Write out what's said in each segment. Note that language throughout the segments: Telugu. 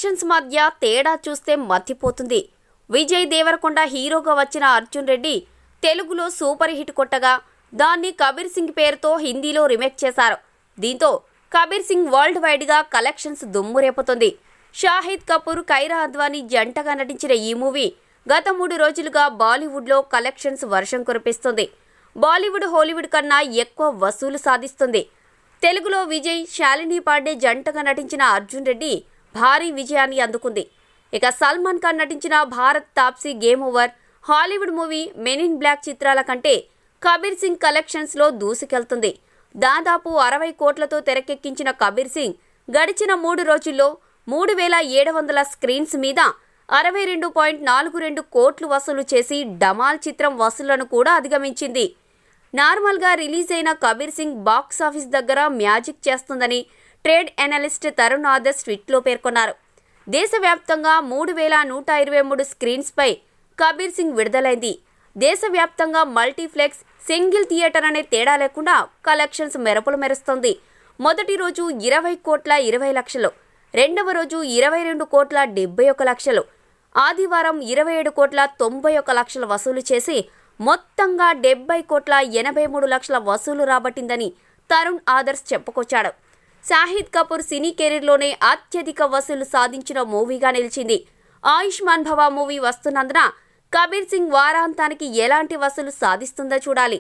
కలెక్షన్స్ మధ్య తేడా చూస్తే మతిపోతుంది విజయ్ దేవరకొండ హీరోగా వచ్చిన అర్జున్ రెడ్డి తెలుగులో సూపర్ హిట్ కొట్టగా దాన్ని కబీర్ సింగ్ పేరుతో హిందీలో రిమేక్ చేశారు దీంతో కబీర్ సింగ్ వరల్డ్ వైడ్ గా కలెక్షన్స్ దుమ్ము రేపుతుంది షాహిద్ కపూర్ కైరా అద్వానీ జంటగా నటించిన ఈ మూవీ గత మూడు రోజులుగా బాలీవుడ్లో కలెక్షన్స్ వర్షం కురిపిస్తుంది బాలీవుడ్ హాలీవుడ్ కన్నా ఎక్కువ వసూలు సాధిస్తుంది తెలుగులో విజయ్ శాలిని పాండే జంటగా నటించిన అర్జున్ రెడ్డి భారీ విజయాన్ని అందుకుంది ఇక సల్మాన్ ఖాన్ నటించిన Bharat Taapsee game over Hollywood movie men in black చిత్రాల కంటే కబీర్ సింగ్ కలెక్షన్స్ లో దూసుకెళ్తుంది దాదాపు అరవై కోట్లతో తెరకెక్కించిన కబీర్ సింగ్ గడిచిన మూడు రోజుల్లో మూడు వేల ఏడు వందల స్క్రీన్స్ మీద అరవై రెండు పాయింట్ నాలుగు రెండు కోట్లు వసూలు చేసి డమాల్ చిత్రం వసూళ్లను కూడా అధిగమించింది నార్మల్గా రిలీజ్ అయిన కబీర్ సింగ్ బాక్స్ ఆఫీస్ దగ్గర మ్యాజిక్ చేస్తుందని ట్రేడ్ అనలిస్ట్ తరుణ్ ఆదర్శ్ ట్వీట్లో పేర్కొన్నారు దేశవ్యాప్తంగా మూడు వేల నూట ఇరవై మూడు స్క్రీన్స్పై కబీర్ సింగ్ విడుదలైంది దేశవ్యాప్తంగా మల్టీప్లెక్స్ సింగిల్ థియేటర్ అనే తేడా లేకుండా కలెక్షన్స్ మెరుపులు మెరుస్తుంది మొదటి రోజు ఇరవై కోట్ల ఇరవై లక్షలు రెండవ రోజు ఇరవై రెండు కోట్ల డెబ్బై ఒక లక్షలు ఆదివారం ఇరవై ఏడు కోట్ల తొంభై ఒక లక్షల వసూలు చేసి మొత్తంగా డెబ్బై కోట్ల ఎనభై మూడు లక్షల వసూలు రాబట్టిందని తరుణ్ ఆదర్శ్ చెప్పుకొచ్చాడు షాహిద్ కపూర్ సినీ కెరీర్లోనే అత్యధిక వసూలు సాధించిన మూవీగా నిలిచింది ఆయుష్మాన్ భవ మూవీ వస్తున్నందున కబీర్ సింగ్ వారాంతానికి ఎలాంటి వసూలు సాధిస్తుందో చూడాలి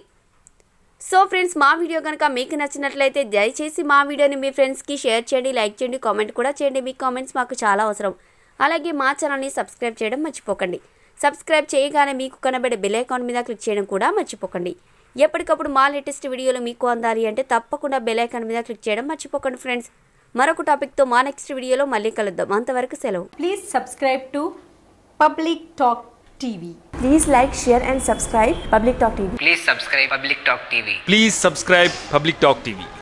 సో ఫ్రెండ్స్ మా వీడియో కనుక మీకు నచ్చినట్లయితే దయచేసి మా వీడియోని మీ ఫ్రెండ్స్కి షేర్ చేయండి లైక్ చేయండి కామెంట్ కూడా చేయండి మీ కామెంట్స్ మాకు చాలా అవసరం అలాగే మా ఛానల్ని సబ్స్క్రైబ్ చేయడం మర్చిపోకండి సబ్స్క్రైబ్ చేయగానే మీకు కనబడే బెల్ ఐకాన్ మీద క్లిక్ చేయడం కూడా మర్చిపోకండి ఎప్పటికప్పుడు మా లేటెస్ట్ వీడియోలు మీకు అందాలి అంటే తప్పకుండా బెల్ ఐకాన్ మీద క్లిక్ చేయడం మర్చిపోకండి ఫ్రెండ్స్ మరొక టాపిక్తో మా నెక్స్ట్ వీడియోలో మళ్ళీ కలుద్దాం అంతవరకు సెలవు Please subscribe to Public Talk TV. Please like, share and subscribe Public Talk TV. Please subscribe Public Talk TV. Please subscribe Public Talk TV.